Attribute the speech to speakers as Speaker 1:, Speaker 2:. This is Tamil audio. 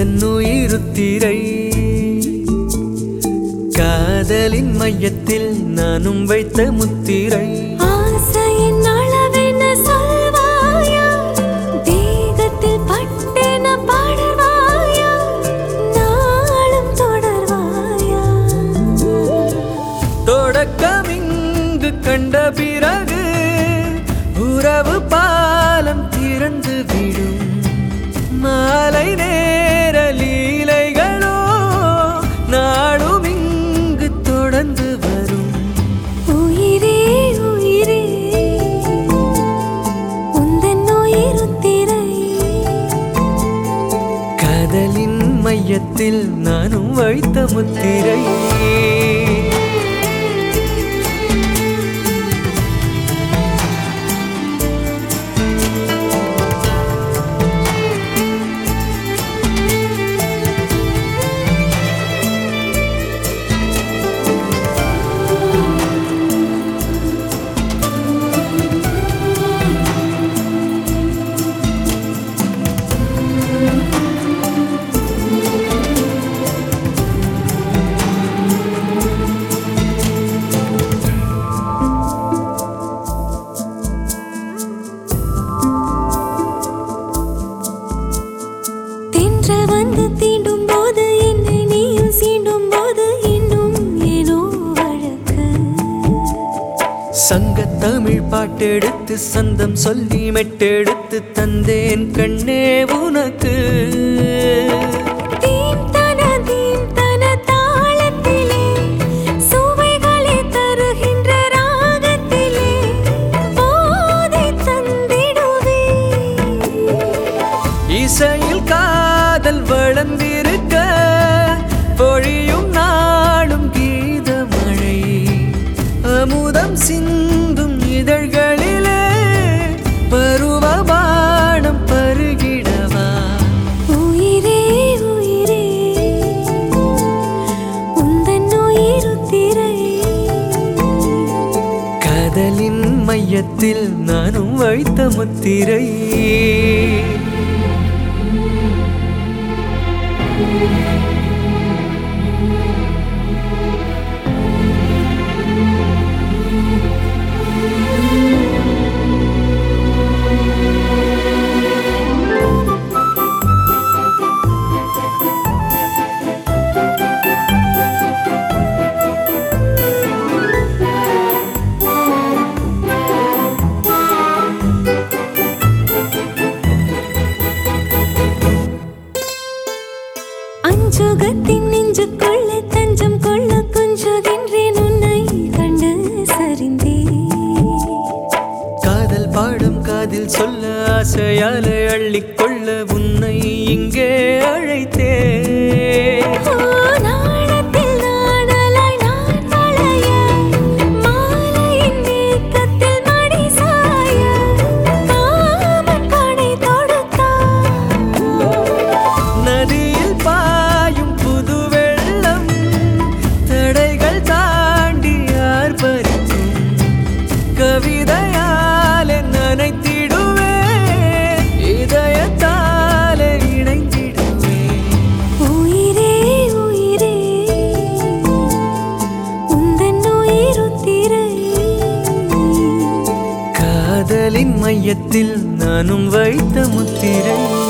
Speaker 1: உந்தன் உயிருத்திரை காதலின் மையத்தில் நானும் வைத்த முத்திரை
Speaker 2: ஆசையின் அளவென்ன சொல்வாயா தேகத்தில் பட்டென பாடவாயா நாளும் தொடர்வாயா
Speaker 1: தொடக்கம் இங்கு கண்ட பிறகு உறவு பாலம் திறந்து விடும் மாலை நேர லீலைகளோ நாளும் இங்கு தொடர்ந்து வரும்
Speaker 2: உயிரே உயிரே உந்தன் உயிருத்திரை
Speaker 1: காதலின் மையத்தில் நானும் வைத்த முத்திரை
Speaker 2: தென்றல் வந்து தீண்டும் போது என்னை நீயும் சீண்டும் போது இன்னும் ஏனோ வழக்கு
Speaker 1: சங்க தமிழ் பாட்டெடுத்து சந்தம் சொல்லி மெட்டெடுத்து தந்தேன் கண்ணே உனக்கு
Speaker 2: தீம் தன தீம் தன தாளத்திலே சுவைகளை தருகின்ற ராகத்திலே போதை தந்திடுவே
Speaker 1: இசையில் காதல் வளர்ந்திருக்க பொழியும் நாளும் கீத மழை அமுதம் சிந்தும் இதழ்களிலே பருவபானம் பருகிடவா
Speaker 2: உயிரே உயிரே உந்தன் உயிருத்திரை
Speaker 1: காதலின் மையத்தில் நானும் வைத்த முத்திரை
Speaker 2: அஞ்சுகத்தின் நெஞ்சுக்குள்ள தஞ்சம் கொள்ள கொஞ்சுகின்றேன் உன்னை கண்டு சரிந்தேன்
Speaker 1: காதல் பாடம் காதில் சொல்ல ஆசையாலே அள்ளிக்கொள்ள உன்னை இங்கே அழைத்தே
Speaker 2: ஓ நாணத்தில் நாணலாய் நான் வளைய மாலையின் ஏக்கத்தில் மடி சாய காமன் படை தொடுத்தான்
Speaker 1: நதியில் பாயும் புது வெள்ளம் தடைகள் தாண்டி ஆர்ப்பரிக்கும் கவிதையாலே நனைத்திடுவே இதயத்தாலே இணைந்திடுவே
Speaker 2: உயிரே உயிரே உந்தன் உயிருத்திரை
Speaker 1: காதலின் மையத்தில் நானும் வைத்த முத்திரை